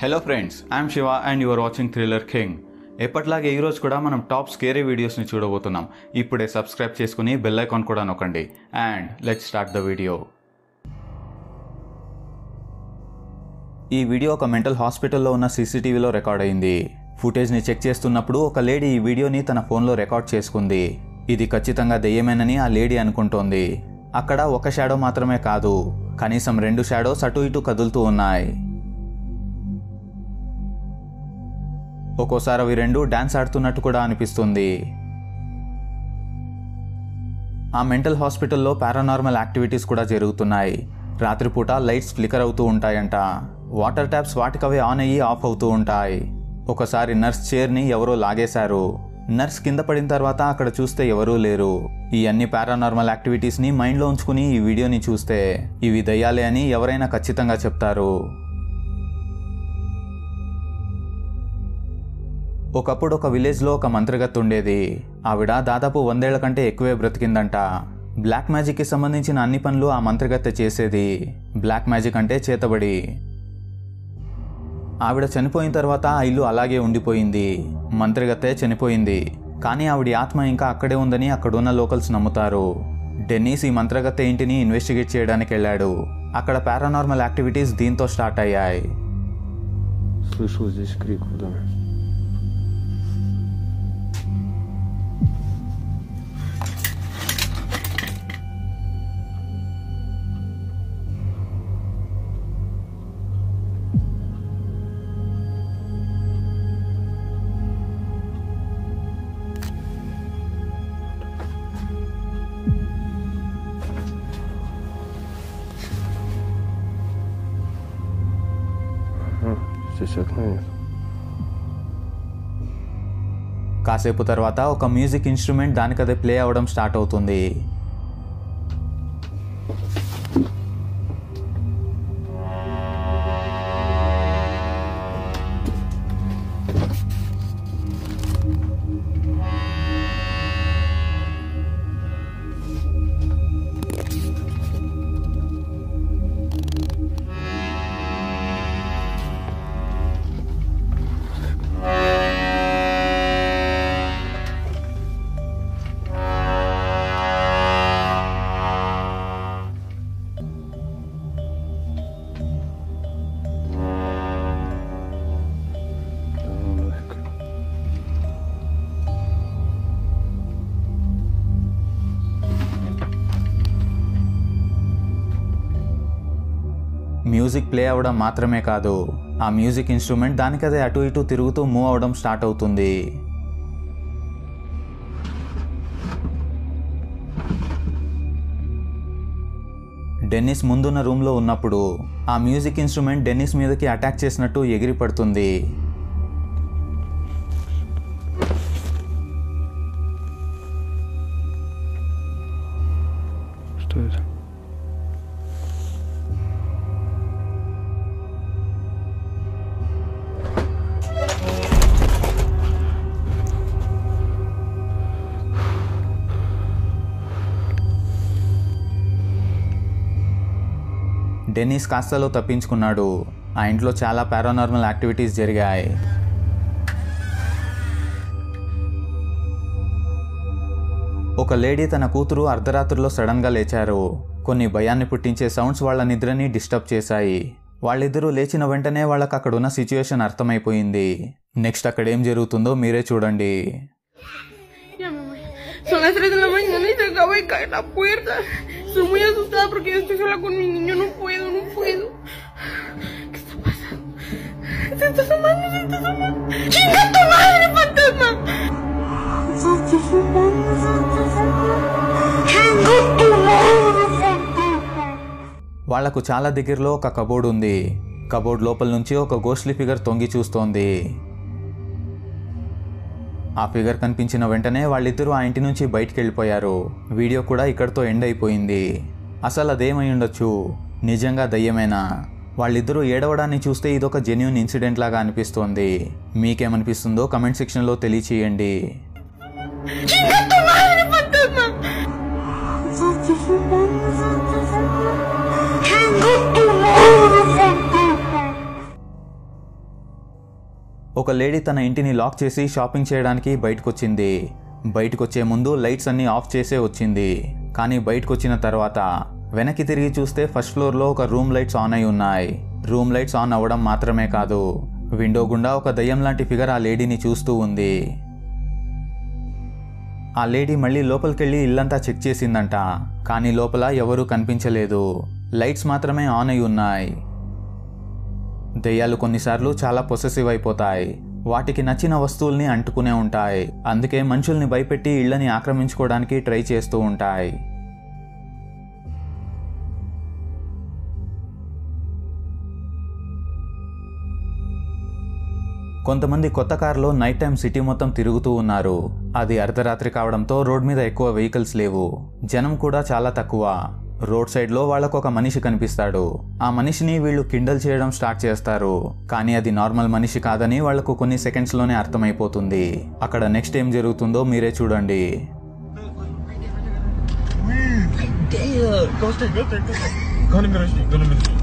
Hello friends I'm Shiva and your watching Thriller King ఎప్పటిలాగే ఈరోజు కూడా మనం టాప్ స్కేరీ వీడియోస్ని చూడబోతున్నాం ఇప్పుడే సబ్స్క్రైబ్ చేసుకుని బెల్ ఐకాన్ కూడా నొక్కండి and let start the video ఈ వీడియో ఒక మెంటల్ హాస్పిటల్లో ఉన్న సీసీటీవీలో రికార్డ్ అయింది ఫుటేజ్ని చెక్ చేస్తున్నప్పుడు ఒక లేడీ ఈ వీడియోని తన ఫోన్లో రికార్డ్ చేసుకుంది ఇది ఖచ్చితంగా దెయ్యమేనని ఆ లేడీ అనుకుంటోంది అక్కడ ఒక షాడో మాత్రమే కాదు కనీసం రెండు షాడోస్ అటు ఇటు కదులుతూ ఉన్నాయి ఒక్కోసారి అవి రెండు డాన్స్ ఆడుతున్నట్టు కూడా అనిపిస్తుంది ఆ మెంటల్ హాస్పిటల్లో పారానార్మల్ యాక్టివిటీస్ కూడా జరుగుతున్నాయి రాత్రిపూట లైట్స్ ఫ్లికర్ అవుతూ ఉంటాయంట వాటర్ ట్యాప్స్ వాటికవే ఆన్ అయ్యి ఆఫ్ అవుతూ ఉంటాయి ఒకసారి నర్స్ చైర్ని ఎవరో లాగేశారు నర్స్ కింద పడిన తర్వాత అక్కడ చూస్తే ఎవరూ లేరు ఈ అన్ని పారానార్మల్ యాక్టివిటీస్ని మైండ్లో ఉంచుకుని ఈ వీడియోని చూస్తే ఇవి దయ్యాలే అని ఎవరైనా ఖచ్చితంగా చెప్తారు ఒకప్పుడు ఒక విలేజ్లో ఒక మంత్రగత్తు ఉండేది ఆవిడ దాదాపు వందేళ్ల కంటే ఎక్కువే బ్రతికిందంట బ్లాక్ మ్యాజిక్కి సంబంధించిన అన్ని పనులు ఆ మంత్రగత్తె చేసేది బ్లాక్ మ్యాజిక్ అంటే చేతబడి ఆవిడ చనిపోయిన తర్వాత ఆ ఇల్లు అలాగే ఉండిపోయింది మంత్రగత్తె చనిపోయింది కానీ ఆవిడ ఆత్మ ఇంకా అక్కడే ఉందని అక్కడున్న లోకల్స్ నమ్ముతారు డెన్నీస్ ఈ మంత్రగత్తె ఇంటిని ఇన్వెస్టిగేట్ చేయడానికి వెళ్ళాడు అక్కడ పారానార్మల్ యాక్టివిటీస్ దీంతో స్టార్ట్ అయ్యాయి Слышал здесь крик в доме. Ага, здесь окна нет. కాసేపు తర్వాత ఒక మ్యూజిక్ ఇన్స్ట్రుమెంట్ దానికదే ప్లే అవ్వడం స్టార్ట్ అవుతుంది Да ну нафиг. మ్యూజిక్ ప్లే అవ్వడం మాత్రమే కాదు ఆ మ్యూజిక్ ఇన్స్ట్రుమెంట్ దానికదే అటు ఇటు తిరుగుతూ మూవ్ అవ్వడం స్టార్ట్ అవుతుంది డెన్నిస్ ముందున్న రూమ్లో ఉన్నప్పుడు ఆ మ్యూజిక్ ఇన్స్ట్రుమెంట్ డెన్నిస్ మీదకి అటాక్ చేసినట్టు ఎగిరి పడుతుంది Что это? డెన్నిస్ కాస్తలో తప్పించుకున్నాడు ఆ ఇంట్లో చాలా పారానార్మల్ యాక్టివిటీస్ జరిగాయి ఒక లేడీ తన కూతురు అర్ధరాత్రిలో సడన్గా లేచారు కొన్ని భయాన్ని పుట్టించే సౌండ్స్ వాళ్ళ నిద్రని డిస్టర్బ్ చేశాయి వాళ్ళిద్దరూ లేచిన వెంటనే వాళ్ళకి అక్కడ ఉన్న సిచ్యువేషన్ అర్థమైపోయింది నెక్స్ట్ అక్కడ ఏం జరుగుతుందో మీరే చూడండి Ya me voy. Son las 3 de la mañana y se acaba de caer la puerta. Estoy muy asustada porque yo estoy sola con mi niño. No puedo, no puedo. ¿Qué está pasando? Se está asomando, se está asomando. ¡Chinga tu madre, fantasma! Se está asomando, se está asomando. ¡Chinga tu madre, fantasma! వాళ్లకు చాలా దగ్గరలో ఒక cupboard ఉంది cupboard లోపల నుంచి ఒక గోస్ట్లీ figure తొంగి చూస్తోంది ఆ ఫిగర్ కనిపించిన వెంటనే వాళ్ళిద్దరూ ఆ ఇంటి నుంచి బయటికి వెళ్ళిపోయారు వీడియో కూడా ఇక్కడితో ఎండ్ అయిపోయింది అసలు అదేమై ఉండొచ్చు నిజంగా దయ్యమేనా వాళ్ళిద్దరూ ఏడవడాన్ని చూస్తే ఇదొక జెన్యున్ ఇన్సిడెంట్ లాగా అనిపిస్తోంది మీకేమనిపిస్తుందో కమెంట్ సెక్షన్లో తెలియచేయండి ¡Chinga tu madre, fantasma! Se está asomando, se está asomando. ¡Chinga tu madre, fantasma! ఒక లేడీ తన ఇంటిని లాక్ చేసి షాపింగ్ చేయడానికి బయటకొచ్చింది బయటకొచ్చే ముందు లైట్స్ అన్నీ ఆఫ్ చేసే వచ్చింది కానీ బయటకొచ్చిన తర్వాత వెనక్కి తిరిగి చూస్తే ఫస్ట్ ఫ్లోర్లో ఒక రూమ్ లైట్స్ ఆన్ అయి ఉన్నాయి రూమ్ లైట్స్ ఆన్ అవ్వడం మాత్రమే కాదు విండో గుండా ఒక దయ్యం లాంటి ఫిగర్ ఆ లేడీని చూస్తూ ఉంది ఆ లేడీ మళ్ళీ లోపలికెళ్ళి ఇల్లంతా చెక్ చేసిందంట కానీ లోపల ఎవరూ కనిపించలేదు లైట్స్ మాత్రమే ఆన్ అయి ఉన్నాయి దెయ్యాలు కొన్నిసార్లు చాలా పొసెసివ్ అయిపోతాయి వాటికి నచ్చిన వస్తువుల్ని అంటుకునే ఉంటాయి అందుకే మనుషుల్ని భయపెట్టి ఇళ్ళని ఆక్రమించుకోవడానికి ట్రై చేస్తూ ఉంటాయి కొంతమంది కొత్త కారులో నైట్ టైం సిటీ మొత్తం తిరుగుతూ ఉన్నారు అది అర్ధరాత్రి కావడంతో రోడ్ మీద ఎక్కువ వెహికల్స్ లేవు జనం కూడా చాలా తక్కువ రోడ్ సైడ్లో వాళ్ళకు ఒక మనిషి కనిపిస్తాడు ఆ మనిషిని వీళ్ళు కిండల్ చేయడం స్టార్ట్ చేస్తారు కానీ అది నార్మల్ మనిషి కాదని వాళ్లకు కొన్ని సెకండ్స్లోనే అర్థమైపోతుంది అక్కడ నెక్స్ట్ ఏం జరుగుతుందో మీరే చూడండి Damn! Go straight, go straight, go straight. Go in the middle street, go in the middle street.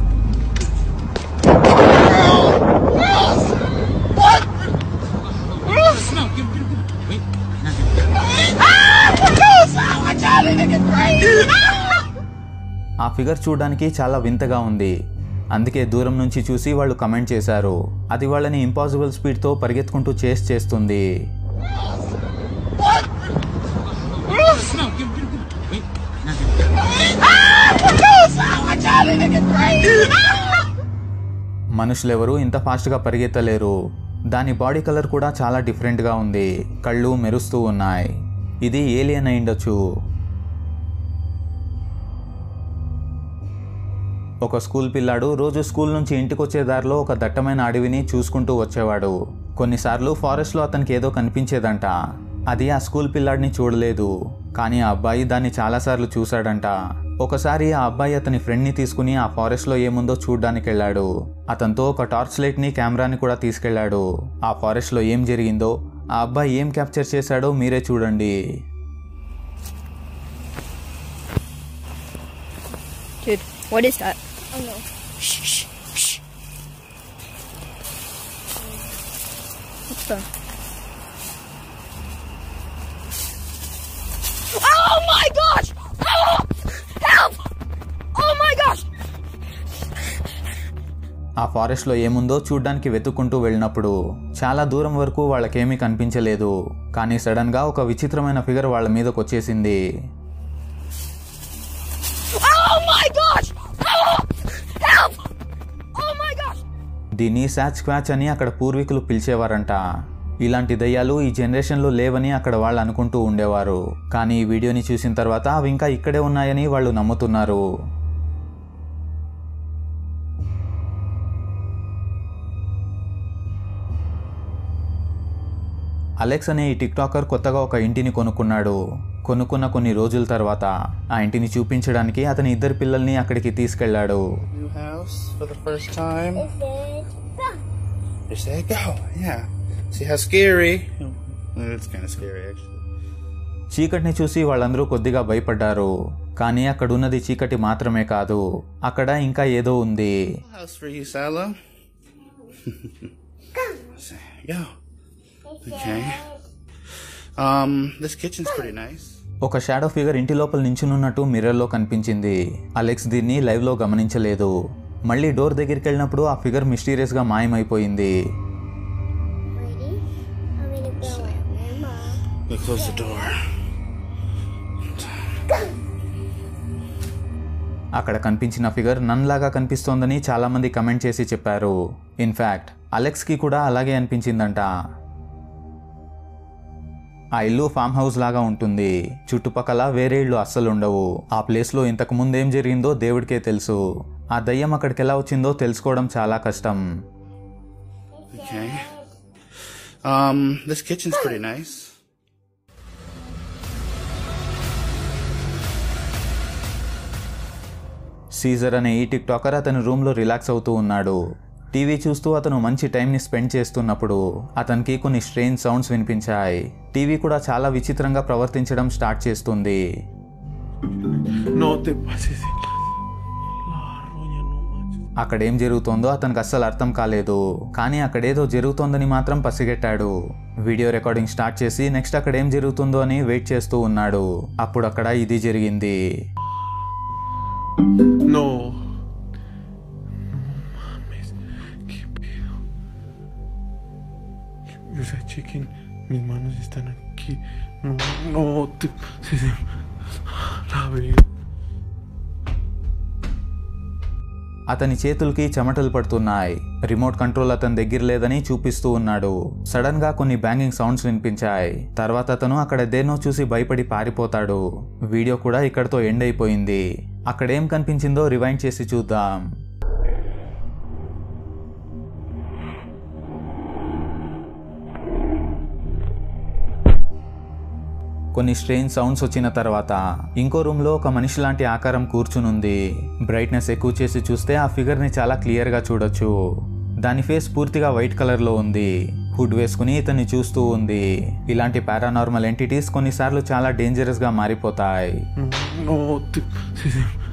ఆ ఫిగర్ చూడడానికి చాలా వింతగా ఉంది అందుకే దూరం నుంచి చూసి వాళ్ళు కమెంట్ చేశారు అది వాళ్ళని ఇంపాసిబుల్ స్పీడ్తో పరిగెత్తుకుంటూ చేస్ చేస్తుంది మనుషులెవరూ ఇంత ఫాస్ట్గా పరిగెత్తలేరు దాని బాడీ కలర్ కూడా చాలా డిఫరెంట్గా ఉంది కళ్ళు మెరుస్తూ ఉన్నాయి ఇది ఏలియన్ అయిండొచ్చు ఒక స్కూల్ పిల్లాడు రోజు స్కూల్ నుంచి ఇంటికి వచ్చే దారిలో ఒక దట్టమైన అడవిని చూసుకుంటూ వచ్చేవాడు కొన్నిసార్లు ఫారెస్ట్లో అతనికి ఏదో కనిపించేదంట అది ఆ స్కూల్ పిల్లాడిని చూడలేదు కానీ ఆ అబ్బాయి దాన్ని చాలాసార్లు చూశాడంట ఒకసారి ఆ అబ్బాయి అతని ఫ్రెండ్ని తీసుకుని ఆ ఫారెస్ట్లో ఏముందో చూడ్డానికి వెళ్ళాడు అతనితో ఒక టార్చ్ లైట్ని కెమెరాని కూడా తీసుకెళ్లాడు ఆ ఫారెస్ట్లో ఏం జరిగిందో ఆ అబ్బాయి ఏం క్యాప్చర్ చేశాడో మీరే చూడండి Dude, what is that? I know. What's the? Oh my gosh! Help! Help! Oh my gosh! ఆ ఫారెస్ట్లో ఏముందో చూడ్డానికి వెతుక్కుంటూ వెళ్ళినప్పుడు చాలా దూరం వరకు వాళ్ళకేమీ కనిపించలేదు కానీ సడన్గా ఒక విచిత్రమైన ఫిగర్ వాళ్ళ మీదకి వచ్చేసింది Oh my gosh! Help! Help! Oh my gosh! దీన్ని శాచ్ క్వాచ్ అని అక్కడ పూర్వీకులు పిలిచేవారంట ఇలాంటి దయ్యాలు ఈ జనరేషన్లో లేవని అక్కడ వాళ్ళు అనుకుంటూ ఉండేవారు కానీ ఈ వీడియోని చూసిన తర్వాత అవి ఇంకా ఇక్కడే ఉన్నాయని వాళ్ళు నమ్ముతున్నారు అలెక్స్ అనే ఈ టిక్టాకర్ కొత్తగా ఒక ఇంటిని కొనుక్కున్నాడు కొనుక్కున్న కొన్ని రోజుల తర్వాత ఆ ఇంటిని చూపించడానికి అతని ఇద్దరు పిల్లల్ని అక్కడికి తీసుకెళ్లాడు New house for the first time. Just say go. Yeah. See how scary? Well, It's kind of scary, actually. చీకటిని చూసి వాళ్ళందరూ కొద్దిగా భయపడ్డారు కానీ అక్కడ ఉన్నది చీకటి మాత్రమే కాదు అక్కడ ఇంకా ఏదో ఉంది House for you, Salo. Say, go. Okay. Um, this kitchen's pretty nice. ఒక షాడో ఫిగర్ ఇంటి లోపల నించునున్నట్టు మిర్రర్లో కనిపించింది అలెక్స్ దీన్ని లైవ్లో గమనించలేదు మళ్ళీ డోర్ దగ్గరికి వెళ్ళినప్పుడు ఆ ఫిగర్ మిస్టీరియస్గా మాయమైపోయింది Ready? I'm gonna go at my mom. Go close the door. అక్కడ కనిపించిన ఫిగర్ నన్లాగా కనిపిస్తోందని చాలామంది కమెంట్ చేసి చెప్పారు ఇన్ఫ్యాక్ట్ అలెక్స్కి కూడా అలాగే అనిపించిందంట ఆ ఇల్లు ఫామ్ హౌస్ లాగా ఉంటుంది చుట్టుపక్కల వేరే ఇళ్ళు అస్సలు ఉండవు ఆ ప్లేస్లో ఇంతకు ముందు ఏం జరిగిందో దేవుడికే తెలుసు ఆ దయ్యం అక్కడికి ఎలా వచ్చిందో తెలుసుకోవడం చాలా కష్టం Okay. Um, this kitchen's pretty nice. Caesar అనే ఈ టిక్ టాకర్ అతని రూమ్లో రిలాక్స్ అవుతూ ఉన్నాడు టీవీ చూస్తూ అతను మంచి టైంని స్పెండ్ చేస్తున్నప్పుడు అతనికి కొన్ని స్ట్రెయిన్ సౌండ్స్ వినిపించాయి టీవీ కూడా చాలా విచిత్రంగా ప్రవర్తించడం స్టార్ట్ చేస్తుంది No te pases de la roña, no manches. అక్కడేం జరుగుతోందో అతనికి అస్సలు అర్థం కాలేదు కానీ అక్కడేదో జరుగుతోందని మాత్రం పసిగట్టాడు వీడియో రికార్డింగ్ స్టార్ట్ చేసి నెక్స్ట్ అక్కడ ఏం జరుగుతుందో అని వెయిట్ చేస్తూ ఉన్నాడు అప్పుడు అక్కడ ఇది జరిగింది No. No mames. Qué pedo. O sea, chequen. Mis manos están aquí. No, no. Te, se, se, la verga. అతని చేతులకి చెమటలు పడుతున్నాయి రిమోట్ కంట్రోల్ అతని దగ్గర లేదని చూపిస్తూ ఉన్నాడు సడన్ గా కొన్ని బ్యాంగింగ్ సౌండ్స్ వినిపించాయి తర్వాత అతను అక్కడ దేన్నో చూసి భయపడి పారిపోతాడు వీడియో కూడా ఇక్కడతో ఎండ్ అయిపోయింది అక్కడేం కనిపించిందో రివైండ్ చేసి చూద్దాం కొన్ని స్ట్రెయిన్ సౌండ్స్ వచ్చిన తర్వాత ఇంకో రూమ్లో ఒక మనిషి లాంటి ఆకారం కూర్చునుంది బ్రైట్నెస్ ఎక్కువ చేసి చూస్తే ఆ ఫిగర్ని చాలా క్లియర్గా చూడొచ్చు దాని ఫేస్ పూర్తిగా వైట్ కలర్లో ఉంది హుడ్ వేసుకుని ఇతన్ని చూస్తూ ఉంది ఇలాంటి పారానార్మల్ ఎంటిటీస్ కొన్నిసార్లు చాలా డేంజరస్గా మారిపోతాయి No, no. Te, se, se,